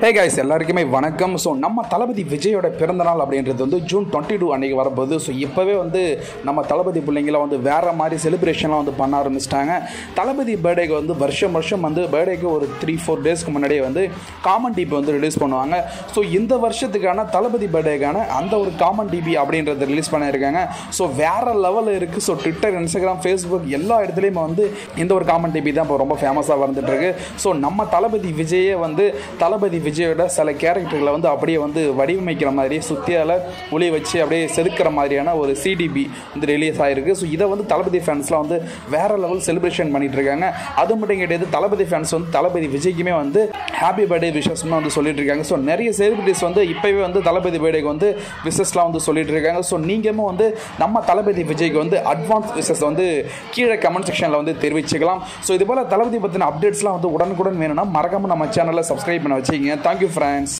hey guys எல்லாருக்குமே வணக்கம் so நம்ம தளபதி விஜயோட பிறந்தநாள் அப்படின்றது வந்து ஜூன் டுவெண்ட்டி டூ அன்றைக்கி வரப்போகுது ஸோ இப்போவே வந்து நம்ம தளபதி பிள்ளைங்களாம் வந்து வேறு மாதிரி செலிப்ரேஷன்லாம் வந்து பண்ண ஆரம்பிச்சிட்டாங்க தளபதி பர்த்டேக்கு வந்து வருஷம் வருஷம் வந்து பர்த்டேக்கு ஒரு த்ரீ ஃபோர் டேஸ்க்கு முன்னாடியே வந்து காமன் டிபி வந்து ரிலீஸ் பண்ணுவாங்க ஸோ இந்த வருஷத்துக்கான தளபதி பர்த்டேக்கான அந்த ஒரு காமன் டிபி அப்படின்றத ரிலீஸ் பண்ணியிருக்காங்க ஸோ வேறு லெவலில் இருக்குது ஸோ ட்விட்டர் இன்ஸ்டாகிராம் ஃபேஸ்புக் எல்லா இடத்துலையுமே வந்து இந்த ஒரு காமன் டிபி தான் இப்போ ரொம்ப ஃபேமஸாக வந்துட்டு இருக்கு ஸோ நம்ம தளபதி விஜயே வந்து தளபதி விஜயோட சில கேரக்டர்களை வந்து அப்படியே வந்து வடிவமைக்கிற மாதிரி சுத்தியால் ஒளி வச்சு அப்படியே செதுக்கிற மாதிரியான ஒரு சிடிபி வந்து ரிலீஸ் ஆயிருக்கு ஸோ இதை வந்து தளபதி ஃபேன்ஸ்லாம் வந்து வேற லெவல் செலிப்ரேஷன் பண்ணிட்டு இருக்காங்க அது மட்டும் கிடையாது தளபதி ஃபேன்ஸ் வந்து தளபதி விஜய்க்குமே வந்து ஹாப்பி பர்த்டே விஷஸ்னு வந்து சொல்லிட்டு இருக்காங்க ஸோ நிறைய செலிபிரிட்டிஸ் வந்து இப்போவே வந்து தளபதி பர்த்டேக்கு வந்து விஷஸ்லாம் வந்து சொல்லிட்டு இருக்காங்க ஸோ நீங்களும் வந்து நம்ம தளபதி விஜய்க்கு வந்து அட்வான்ஸ் விஷஸ் வந்து கீழே கமெண்ட் செக்ஷனில் வந்து தெரிவிச்சுக்கலாம் ஸோ இது போல் தளபதி பற்றின அப்டேட்ஸ்லாம் வந்து உடனுக்குடன் வேணும்னா மறக்காம நம்ம சேனலை சப்ஸ்கிரைப் பண்ண வச்சுக்கோங்க தேங்க்யூ ஃப்ரெண்ட்ஸ்